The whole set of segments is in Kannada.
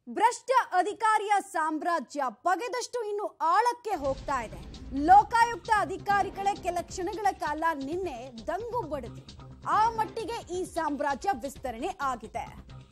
ಭ್ರಷ್ಟ ಅಧಿಕಾರಿಯ ಸಾಮ್ರಾಜ್ಯ ಬಗೆದಷ್ಟು ಇನ್ನು ಆಳಕ್ಕೆ ಹೋಗ್ತಾ ಇದೆ ಲೋಕಾಯುಕ್ತ ಅಧಿಕಾರಿಗಳೇ ಕೆಲ ಕ್ಷಣಗಳ ಕಾಲ ನಿನ್ನೆ ದಂಗು ಬಡಿದು ಆ ಮಟ್ಟಿಗೆ ಈ ಸಾಮ್ರಾಜ್ಯ ವಿಸ್ತರಣೆ ಆಗಿದೆ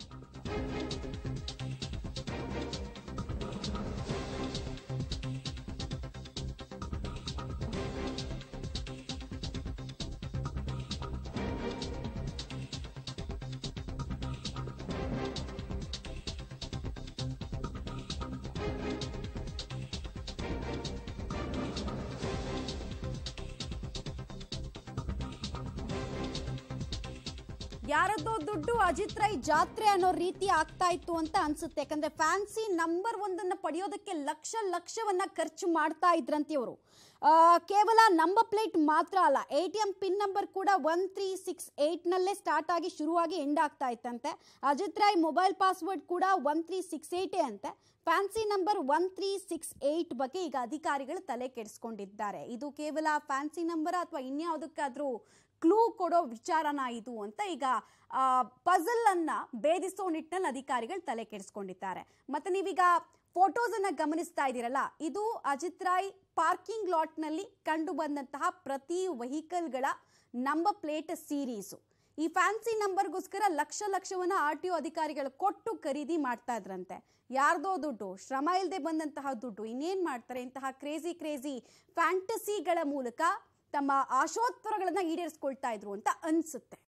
ಯಾರದ್ದೋ ದುಡ್ಡು ಅಜಿತ್ ರೈ ಜಾತ್ರೆ ಅನ್ನೋ ರೀತಿ ಆಗ್ತಾ ಇತ್ತು ಅಂತ ಅನ್ಸುತ್ತೆ ಯಾಕಂದ್ರೆ ಫ್ಯಾನ್ಸಿ ನಂಬರ್ ಒಂದನ್ನ ಪಡೆಯೋದಕ್ಕೆ ಲಕ್ಷ ಲಕ್ಷವನ್ನ ಖರ್ಚು ಮಾಡ್ತಾ ಇದ್ರಂತೆ ಇವರು ಕೇವಲ ನಂಬರ್ ಪ್ಲೇಟ್ ಮಾತ್ರ ಅಲ್ಲ A T M pin number ಕೂಡ ಒನ್ ತ್ರೀ ಸಿಕ್ಸ್ ಏಯ್ಟ್ನಲ್ಲೇ ಸ್ಟಾರ್ಟ್ ಆಗಿ ಶುರುವಾಗಿ ಎಂಡ್ ಆಗ್ತಾ ಇತ್ತಂತೆ ಅಜಿತ್ ರಾಯ್ ಮೊಬೈಲ್ ಪಾಸ್ವರ್ಡ್ ಕೂಡ ಒನ್ ತ್ರೀ ಸಿಕ್ಸ್ ಏಯ್ಟೇ ಅಂತೆ fancy number one three six eight ಬಗ್ಗೆ ಈಗ ಅಧಿಕಾರಿಗಳು ತಲೆ ಕೆಡಿಸ್ಕೊಂಡಿದ್ದಾರೆ ಇದು ಕೇವಲ ಫ್ಯಾನ್ಸಿ ನಂಬರ್ ಅಥವಾ ಇನ್ಯಾವುದಕ್ಕಾದ್ರೂ ಕ್ಲೂ ಕೊಡೋ ವಿಚಾರನ ಇದು ಅಂತ ಈಗ ಪಜಲ್ ಅನ್ನ ಭೇದಿಸೋ ನಿಟ್ಟಿನಲ್ಲಿ ಅಧಿಕಾರಿಗಳು ತಲೆ ಕೆಡಿಸ್ಕೊಂಡಿದ್ದಾರೆ ಮತ್ತೆ ನೀವೀಗ ಫೋಟೋಸ್ ಅನ್ನ ಗಮನಿಸ್ತಾ ಇದ್ದೀರಲ್ಲ ಇದು ಅಜಿತ್ ರಾಯ್ ಪಾರ್ಕಿಂಗ್ ಲಾಟ್ ನಲ್ಲಿ ಕಂಡು ಬಂದಂತಹ ಪ್ರತಿ ವೆಹಿಕಲ್ಗಳ ನಂಬರ್ ಪ್ಲೇಟ್ ಸೀರೀಸು ಈ ಫ್ಯಾನ್ಸಿ ನಂಬರ್ಗೋಸ್ಕರ ಲಕ್ಷ ಲಕ್ಷವನ್ನ ಆರ್ ಟಿ ಒ ಅಧಿಕಾರಿಗಳು ಕೊಟ್ಟು ಖರೀದಿ ಮಾಡ್ತಾ ಇದ್ರಂತೆ ಯಾರ್ದೋ ದುಡ್ಡು ಶ್ರಮ ಇಲ್ಲದೆ ಬಂದಂತಹ ದುಡ್ಡು ಇನ್ನೇನ್ ಮಾಡ್ತಾರೆ ಇಂತಹ ಕ್ರೇಜಿ ಕ್ರೇಜಿ ಫ್ಯಾಂಟಸಿಗಳ ಮೂಲಕ ತಮ್ಮ ಆಶೋತ್ತರಗಳನ್ನ ಈಡೇರಿಸ್ಕೊಳ್ತಾ ಇದ್ರು ಅಂತ ಅನ್ಸುತ್ತೆ